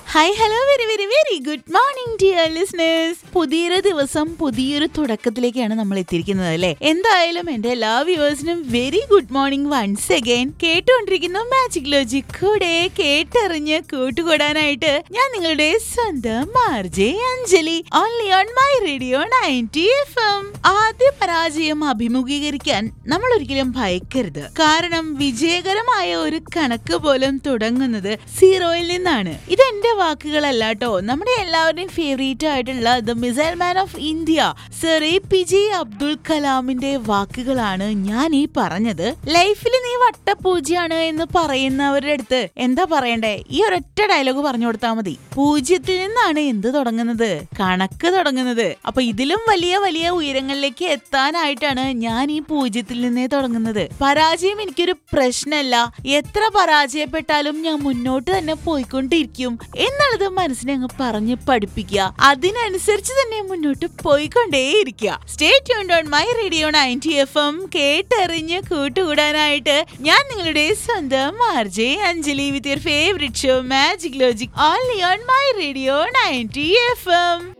hi hello very very very good morning dear listeners പുതിയൊരു ദിവസം പുതിയൊരു തുടക്കത്തിലേക്കാണ് നമ്മൾ എത്തിയിരിക്കുന്നത് അല്ലേ എന്തായാലും എന്റെ എല്ലാ വ്യൂവേഴ്സിനും very good morning once again കേട്ടുകൊണ്ടിരിക്കുന്ന മാജിക് ലോജിക് കൂടെ കേട്ടറിഞ്ഞ് കൂട്ടുകൂടാനായിട്ട് ഞാൻ നിങ്ങളുടെ സ്വന്തം RJ Anjali only on my radio ninety F M ആദ്യ പരാജയം അഭിമുഖീകരിക്കാൻ നമ്മൾ ഒരിക്കലും ഭയക്കരുത് കാരണം വിജയകരമായ ഒരു കണക്ക് പോലും തുടങ്ങുന്നത് സീറോയിൽ നിന്നാണ് ഇത് എന്റെ വാക്കുകളല്ല കേട്ടോ നമ്മുടെ എല്ലാവരുടെയും ഫേവറേറ്റ് ആയിട്ടുള്ള the missile man of India sir A P J Abdul കലാമിന്റെ വാക്കുകളാണ് ഞാൻ ഈ പറഞ്ഞത് ലൈഫിൽ നീ വട്ടപൂജ്യാണ് എന്ന് പറയുന്നവരുടെ അടുത്ത് എന്താ പറയണ്ടേ ഈ ഒരൊറ്റ ഡയലോഗ് പറഞ്ഞു കൊടുത്താൽ മതി പൂജ്യത്തിൽ നിന്നാണ് എന്ത് തുടങ്ങുന്നത് കണക്ക് തുടങ്ങുന്നത് അപ്പൊ ഇതിലും വലിയ വലിയ ഉയരങ്ങളിലേക്ക് എത്താനായിട്ടാണ് ഞാൻ ഈ പൂജ്യത്തിൽ നിന്നേ തുടങ്ങുന്നത് പരാജയം എനിക്കൊരു പ്രശ്നമല്ല എത്ര പരാജയപ്പെട്ടാലും ഞാൻ മുന്നോട്ട് തന്നെ പോയിക്കൊണ്ടിരിക്കും എന്നുള്ളത് മനസ്സിനെ അങ്ങ് പറഞ്ഞ് പഠിപ്പിക്കുക അതിനനുസരിച്ച് തന്നെ മുന്നോട്ട് പോയിക്കൊണ്ടേയിരിക്കുക stay tuned on my radio ninety F M കേട്ടറിഞ്ഞ് കൂട്ടുകൂടാനായിട്ട് ഞാൻ നിങ്ങളുടെ സ്വന്തം RJ Anjali with your favourite show magic logic only on my radio ninety F M